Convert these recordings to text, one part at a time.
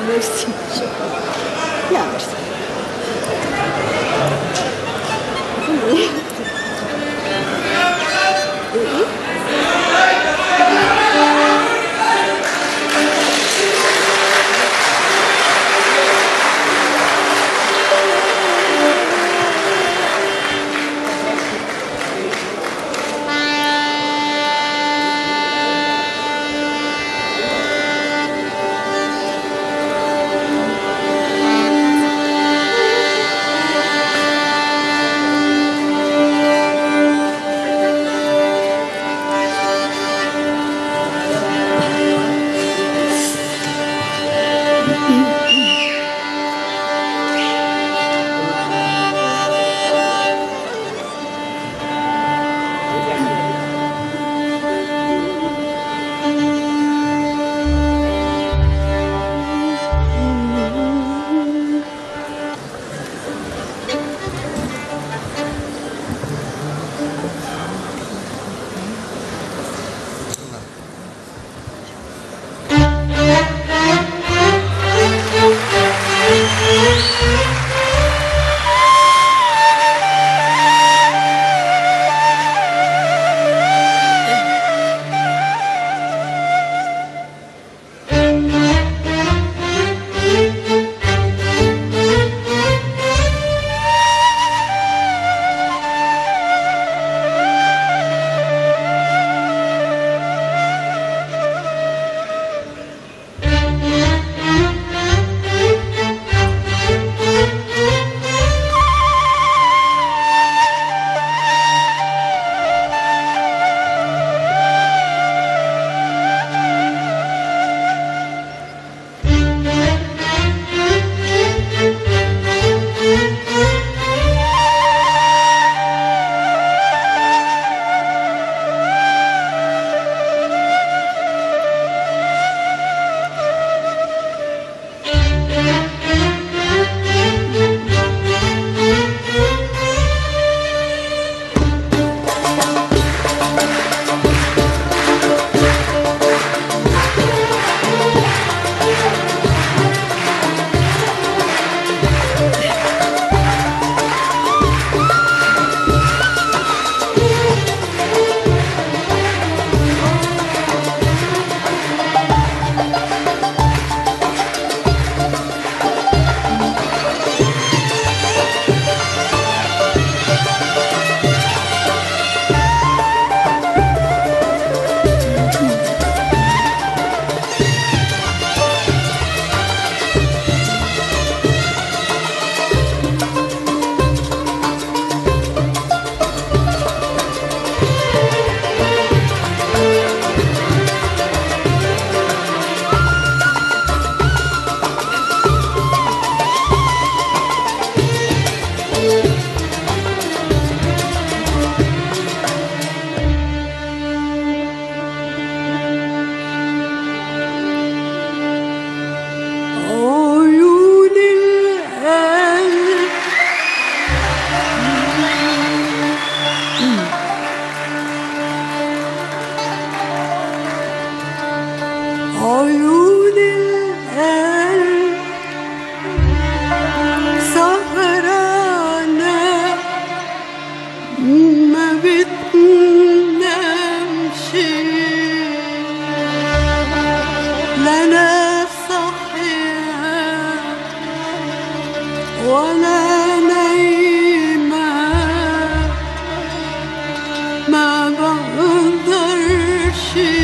ميرسي شكرا لا ميرسي عيون القلب عيون القلب سهرانة ما بتنامش لا انا صحية ولا نايمة ما بقدرش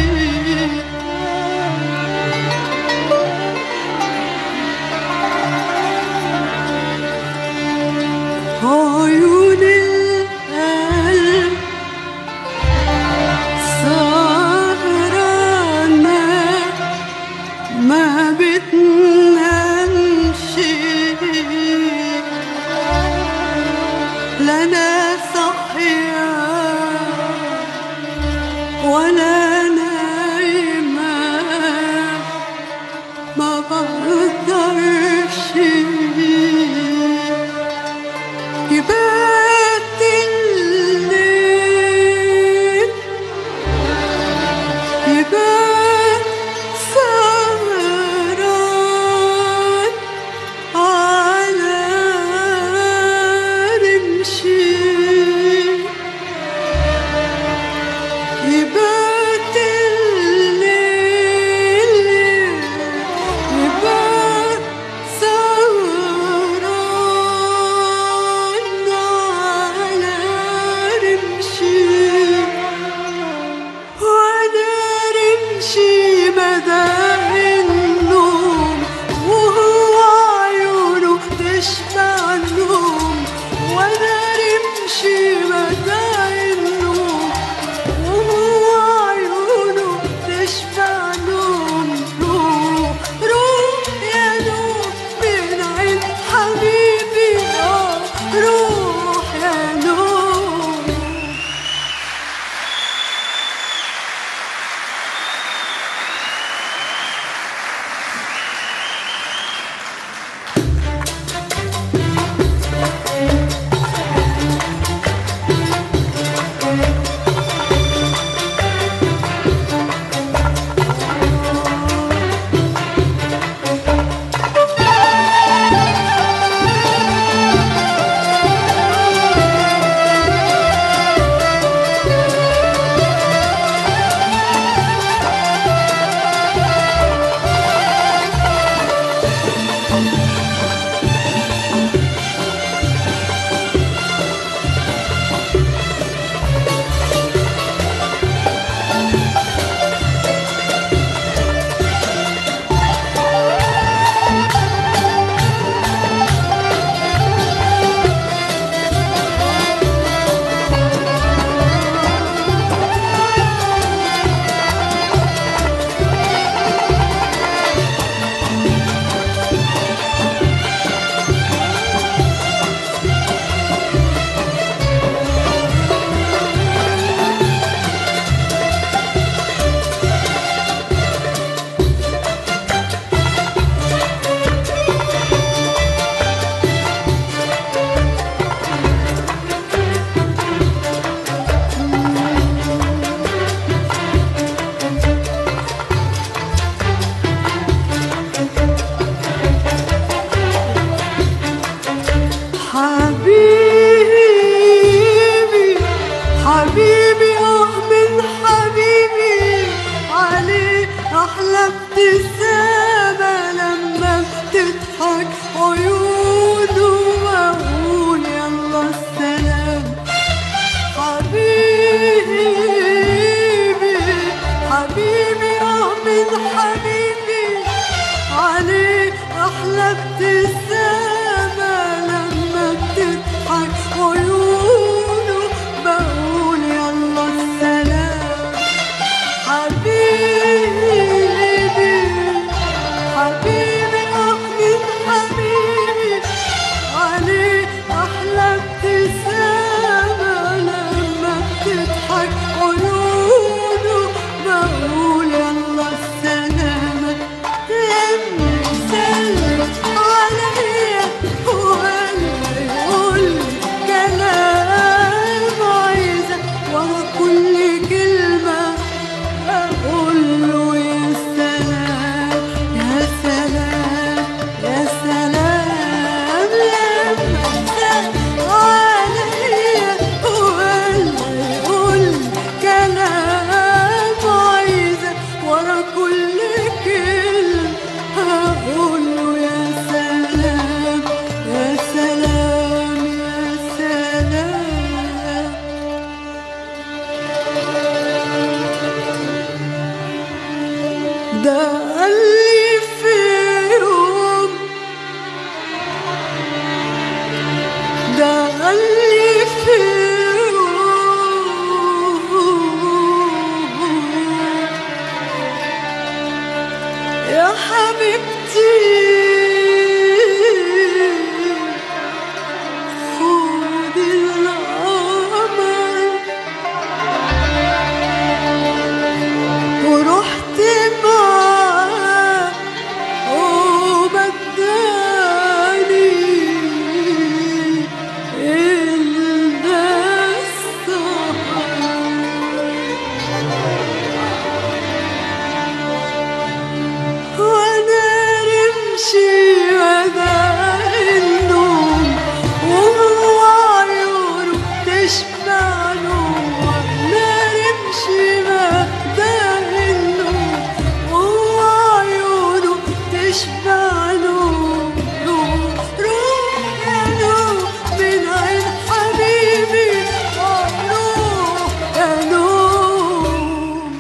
عيون القلب سهرانة ما بتنامش لا انا صحية ولا انا ابتسامة لما بتضحك عيونه واقول يلا السلام حبيبي حبيبي اه من حبيبي عليه احلى ابتسامة لما بتضحك عيونه بقول يلا السلام حبيبي حبيبي اه من حبيبي عليه احلى ابتسامة لما بتضحك عيونه بقول يلا السلامة لما يسلم عليا ولا يقول كلام عايزة ورا كل كلمة أقول له يا سلام يا سلام يا سلام لما يسلم عليا ولا يقول كلام عايزة ورا كل كلمة هقول له يا سلام يا سلام يا سلام ده قال لي في يوم ده قال لي في يوم يا حبيبتي خدي القمر ورحت معاه وبداني الناس وانا رمشي بدأ النوم وهو عيونه تشبع نوم وانا رمشي بدأ النوم وهو عيونه تشبع نوم نوم روح يا نوم من عين حبيبي آه روح يا نوم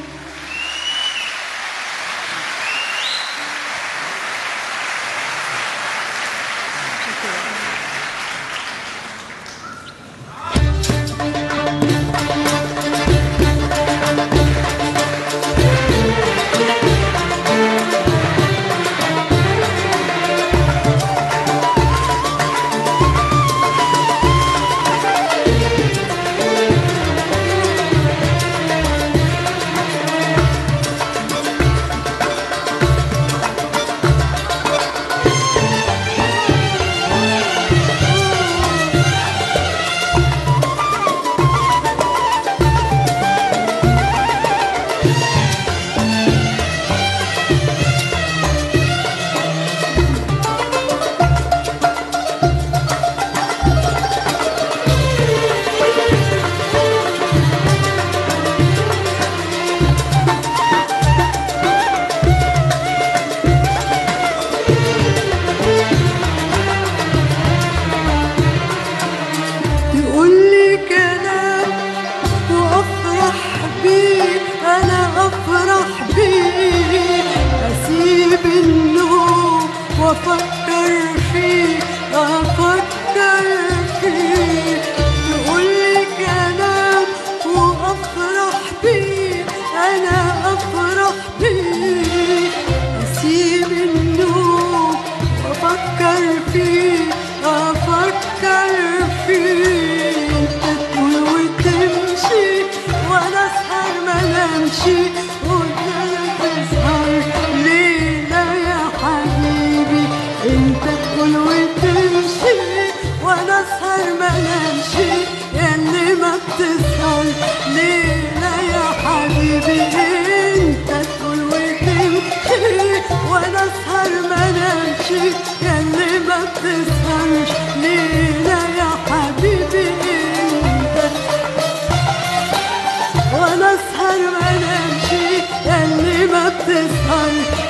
تقول لي كلام وافرح بيه انا افرح بيه اسيب النوم وافكر فيه افكر فيه تقول لي كلام وافرح بيه انا افرح بيه اسيب النوم وافكر فيه افكر فيه انت تقول وتمشي وانا اسهر ما نمشي وانت تسهر ليلة يا حبيبي انت تقول وتمشي وانا اسهر ما نمشي اللي ما بتسهر ليلة يا حبيبي انت تقول وتمشي وانا اسهر ما نمشي اللي ما بتسهرش ليلة يا حبيبي انت وانا اسهر ما نمشي اللي ما بتسهر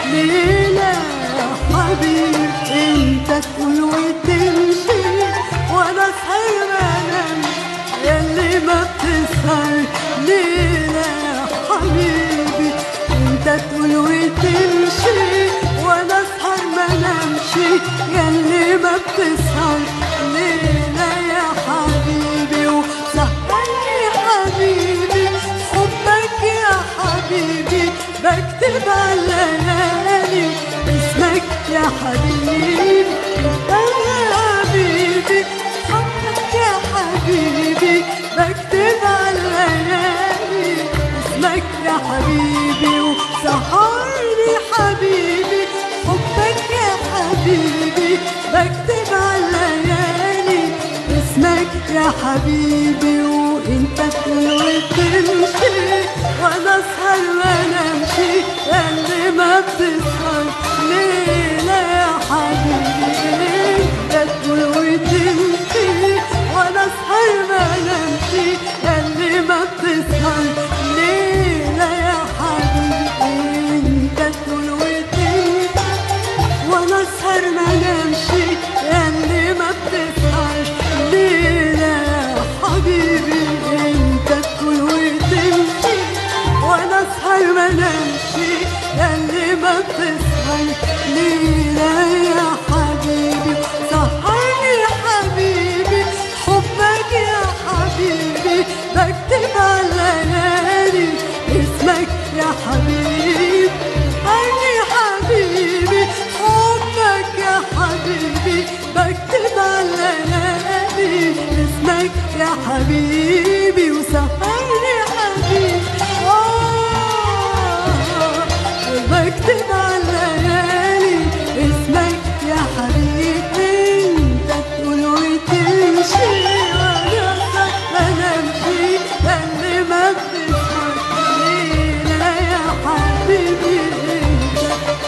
ليلة يا حبيبي انت تقول وتمشي وانا اسهر ما انام ياللي ما بتسهر ليلة يا حبيبي انت تقول وتمشي وانا اسهر ما انامشي ياللي ما بتسهر ليلة يا حبيبي وسهرني حبيبي حبك يا حبيبي بكتب على الليالي اسمك يا حبيبي يا حبيبي حبك يا حبيبي بكتب على الليالي اسمك يا حبيبي وسهرني حبيبي حبك يا حبيبي بكتب على الليالي اسمك يا حبيبي وانت تقول وتمشي وانا اسهر وانا امشي اللي ما بتسهر ليلة يا حبيبي انت تقول وتمشي وانا اسهر وانا امشي اللي ما بتسهر ليلة يا حبيبي انت تقول وتمشي وانا اسهر ما نمشي اللي ما بتسهرش ليلة يا حبيبي انت تكون وتمشي وانا اسهر ما نمشي اللي ما بتسهر ليلة يا حبيبي سهرني يا حبيبي حبك يا حبيبي بكتب على ليالي اسمك يا حبيبي سهرني يا حبيبي حبك يا حبيبي بكتب على ليالي اسمك يا حبيبي وسهرني يا حبيبي آه بكتب على ليالي اسمك يا حبيبي انت تقول وتمشي وانا انا امشي اللي ما بتسمع ليلة يا حبيبي انت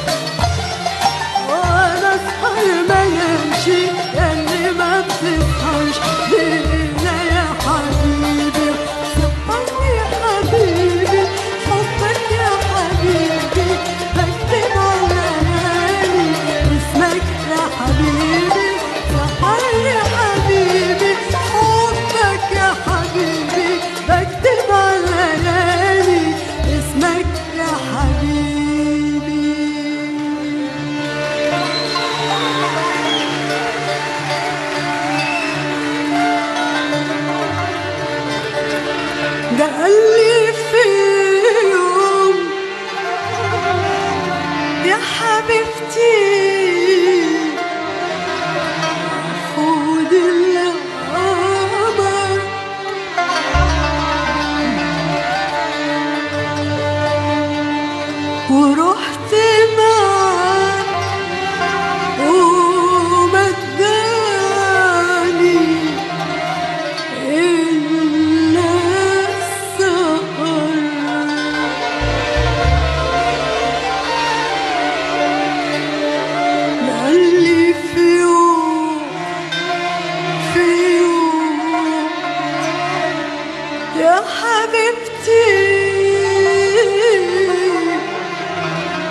وانا اسهر ما نمشي اللي ما بتسهرش ليلة يا حبيبي سهرني يا حبيبي حبك يا حبيبي بكتب على ليالي اسمك يا حبيبي سهرني يا حبيبي حبك يا حبيبي بكتب على ليالي اسمك يا حبيبي ده قال لي في يوم يا حبيبتي خد القمر ورحت معاه ومداني إلا السهر قال لي في يوم في يوم يا حبيبتي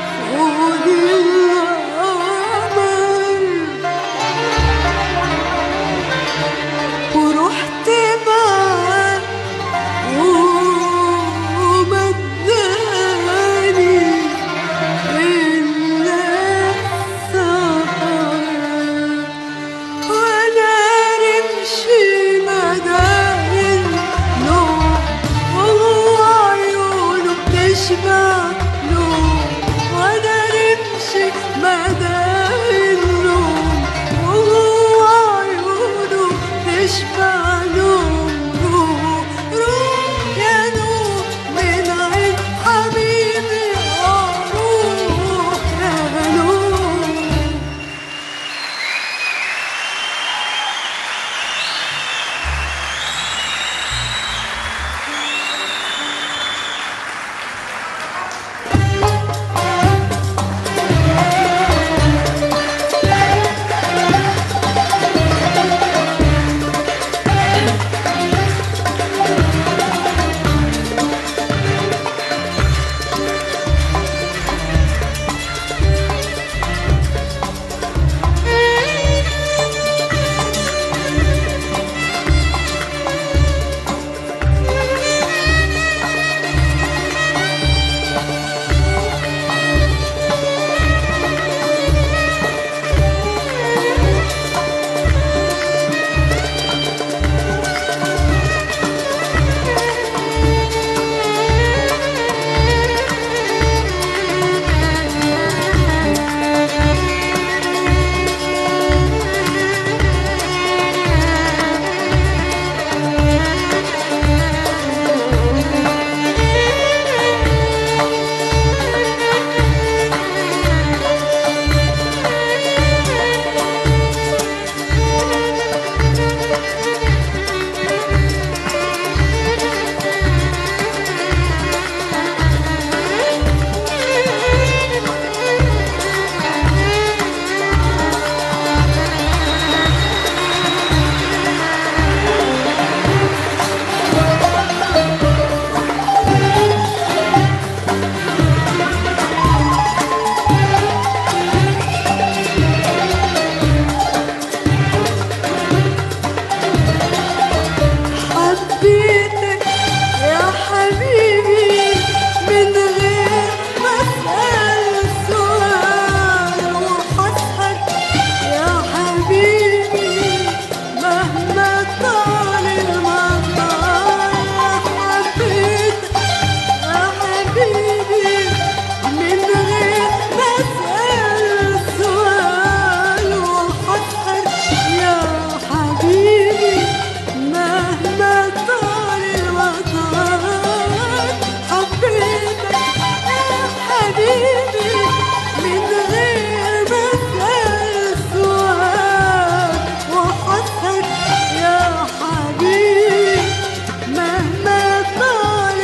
حبيبي من غير ما اسال سؤال وحسك يا حبيبي مهما طال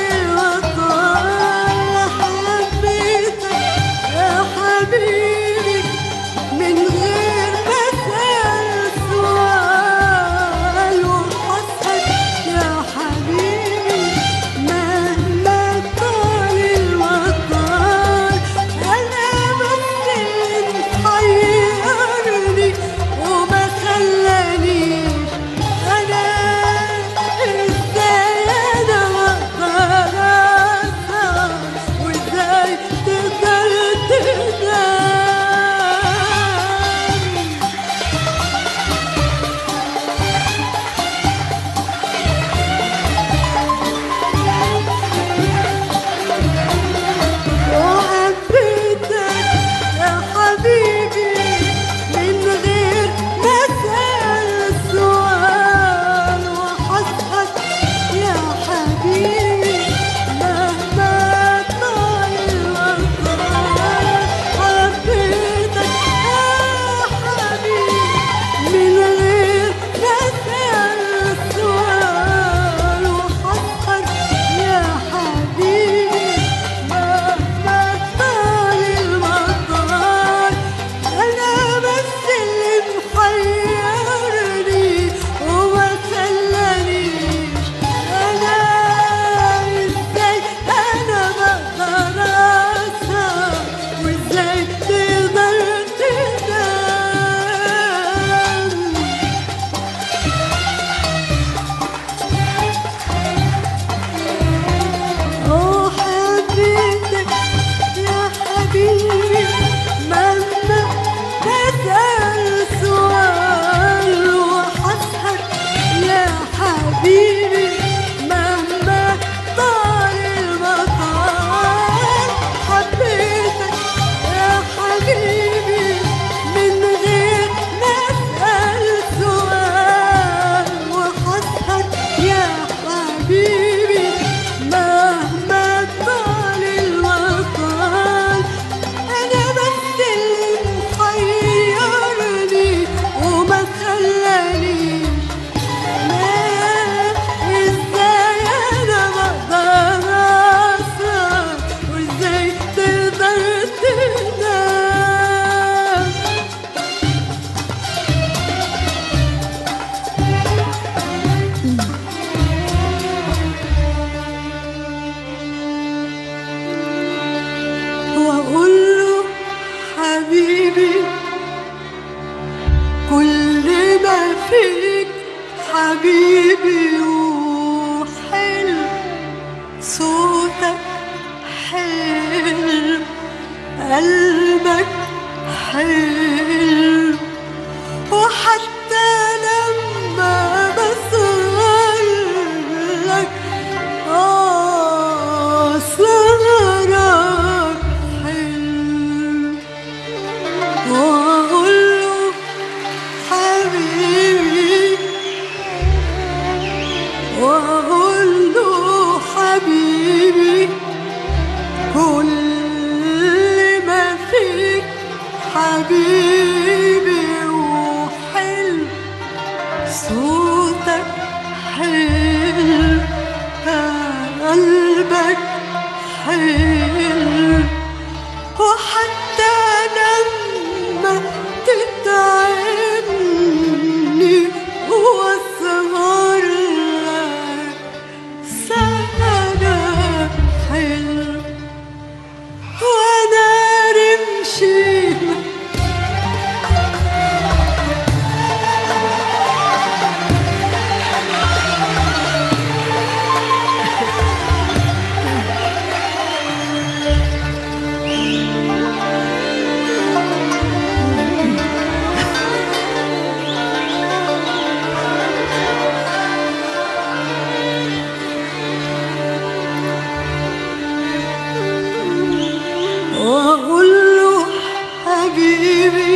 الوطن حبيتك يا حبيبي من غير ما اسال سؤال وحسك يا حبيبي مهما طال الوطن انا بس اللي محيرني وما خلانيش انا ازاي انا اقدر اسهر وازاي تقدر تنام وحبيتك يا حبيبي من غير ما اسال سؤال وحسك يا حبيبي مهما طال الوطن حبيتك يا حبيبي من غير ما اسال سؤال وحسك يا حبيبي مهما طال المطار أنا بس اللي محيرني وما خلانيش أنا إزاي أنا بقدر أسهر وإزاي تقدر تنام أوه حبيتك يا حبيبي مهما تسأل سؤال وحسك يا حبيبي مهما طال المطار حبيتك يا حبيبي من غير ما أسأل سؤال وحسك يا حبيبي مهما طال الوطن أنا بس اللي محيرني وما خلانيش أنام إزاي أنا بقدر أسهر وإزاي تقدر تنام واقول له حبيبي كل ما فيك حبيبي وحلو صوتك حلو قلبك حلو وحتى لما بسهر لك آه سهرك حلو وأقول له حبيبي وأقول له حبيبي كل ما فيك حبيبي وحلو صوتك حلو قلبك حلو وحتى لما تتعبني واسهر لك سهرك حلو وانا رمشي واقول له حبيبي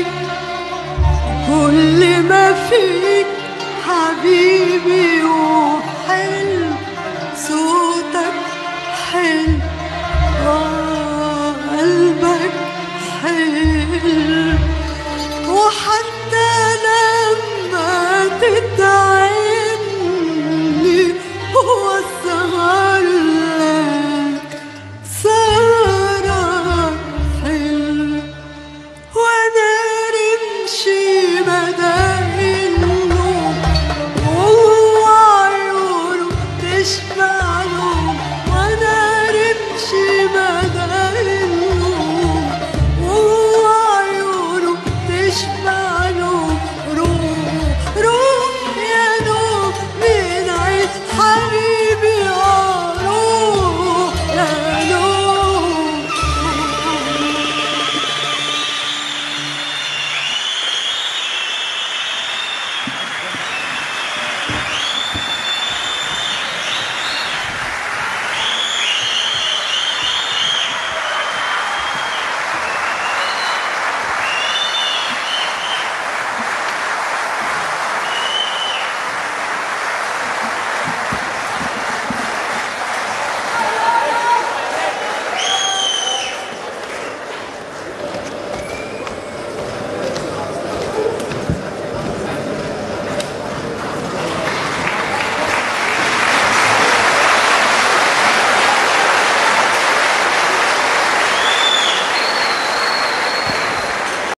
كل ما فيك حبيبي وحلو